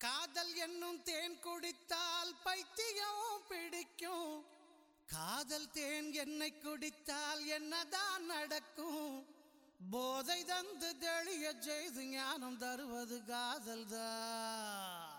காதல் என்னும் தேன் குடித்தால் பைத்தியம் பிடிக்கும் காதல் தேன் என்னை குடித்தால் என்னதான் நடக்கும் போதை தந்து தெளிய செய்து ஞானம் தருவது காதல் தான்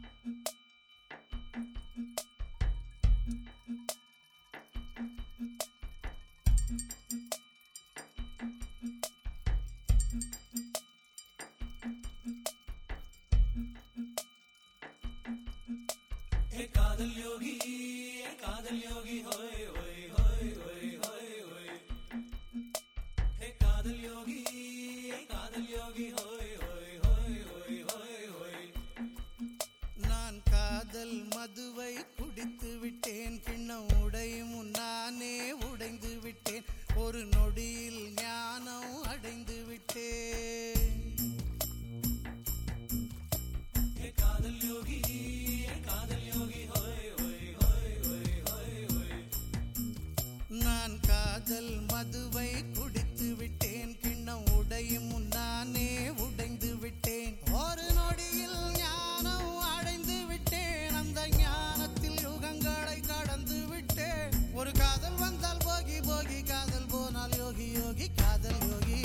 हे कादल योगी हे कादल योगी होय होय होय होय होय होय हे कादल योगी हे कादल योगी होय होय होय होय होय होय நான் காதல் மதுவை குடித்து விட்டேன் கிண்ணம் உடையும் முன் நானே உடைந்து விட்டேன் ஒரு நொடியில் ஞானம் அடைந்து விட்டேன் हे कादल योगी हे कादल योगी होय होय होय होय होय होय நான் காதல் மதுவை குடித்து விட்டேன் கிண்ணம் உடையும் முன் நானே உடைந்து விட்டேன் ஒரு நொடியில் ஞானம் அடைந்து விட்டேன் அந்த ஞானத்தில் யுகங்களை கடந்து விட்டேன் ஒரு காதல் வந்தால் போகி போகி காதல் போனால் யோகி யோகி காதல் யோகி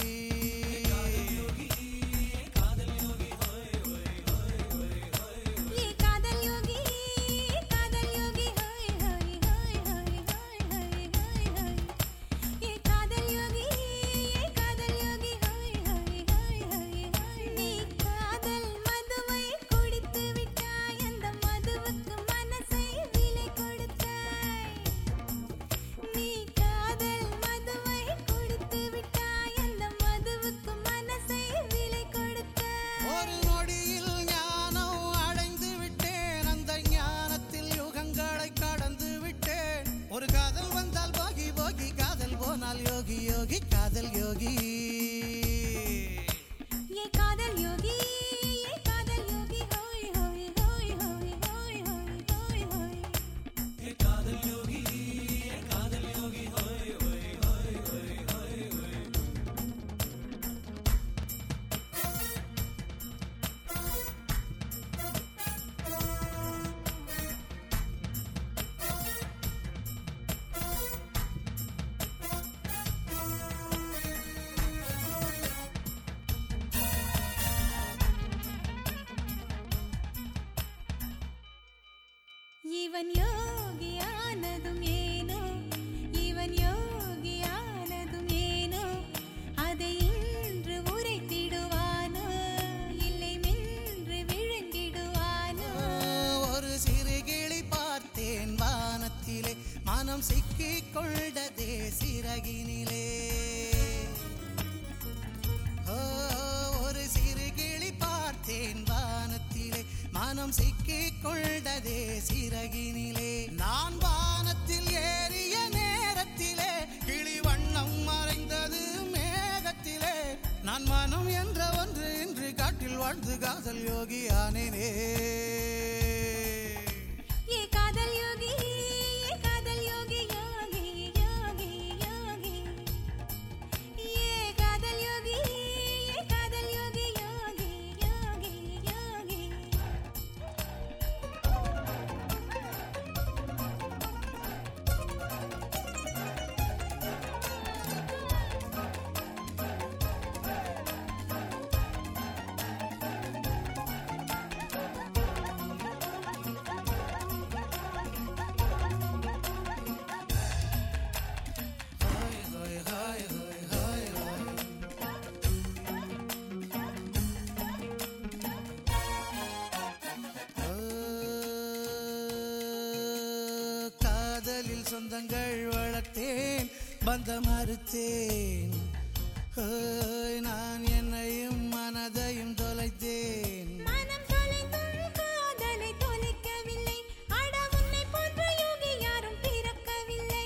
ये कादल योगी कादल योगी हाय हाय हाय हाय हाय हाय हाय हाय ये कादल योगी ये कादल योगी हाय हाय हाय हाय हाय நீ காதல் மதுவை குடித்து விட்டாய் அந்த மதுவுக்கு மனசை விலை கொடுத்தாய் நீ காதல் மதுவை குடித்து விட்டாய் அந்த மதுவுக்கு மனசை விலை கொடுத்தாய் ஒரு நொடியில் ஞானம் அடைந்து விட்டேன் அந்த ஞானத்தில் யுகங்களை கடந்து விட்டேன் ஒரு காதல் வந்தால் போகி போகி காதல் போனால் யோகி யோகி காதல் யோகி ये कादल योगी ये कादल योगी होय होय होय होय होय होय होय होय हे कादल योगी हे कादल योगी होय होय होय होय होय होय இவன் யோகியானதும் ஏனோ இவன் யோகியானதும் ஏனோ அதை இன்று உரைத்திடுவானோ இல்லை மென்று விழுங்கிடுவானோ ஒரு சிறு கிளி பார்த்தேன் வானத்திலே மனம் சிக்கிக் கொண்டதே சிறகினிலே ஓ, ஒரு சிறு கிளி பார்த்தேன் வானத்திலே மனம் சிக்கிக் கொண்டதே சிறகினிலே நான் வானத்தில் ஏறிய நேரத்திலே கிளி வண்ணம் மறைந்தது மேகத்திலே நான் மனம் என்ற ஒன்று இன்று காட்டில் வாழ்ந்து காதல் யோகி ஆனேனே ये कादल योगी ये कादल योगी योगी योगी योगी ये कादल योगी ये कादल योगी योगी योगी योगी காதலில் சொந்தங்கள் வளர்த்தேன் பந்த மறுத்தேன் ஹோய், நான் என்னையும் மனதையும் தொலைத்தேன் மனம் தொலைந்தும் காதலை தொலைக்கவில்லை அட உன்னை போன்ற யோகி யாரும் பிறக்கவில்லை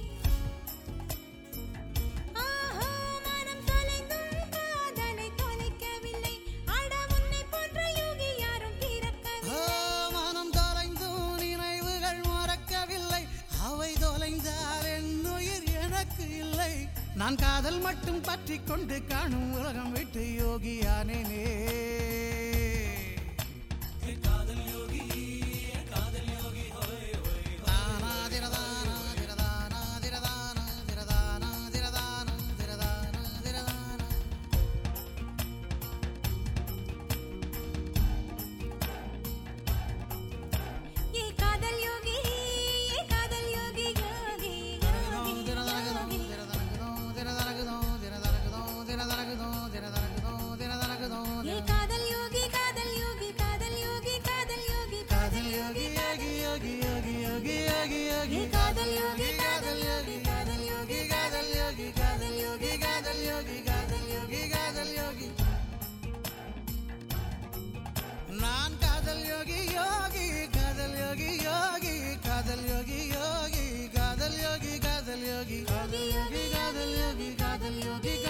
ஆஹா மனம் தொலைந்தும் காதலை தொலைக்கவில்லை அட உன்னை போன்ற யோகி யாரும் ஓ, பிறக்கவில்லை மனம் தொலைந்தும் நினைவுகள் மறக்கவில்லை அவை தொலைந்தால் என் உயிர் எனக்கு இல்லை நான் காதல் மட்டும் பற்றி கொண்டு காணும் உலகம் விட்டு யோகியானேனே हे कादल காதல் யோகி காதல் யோகி காதல் யோகி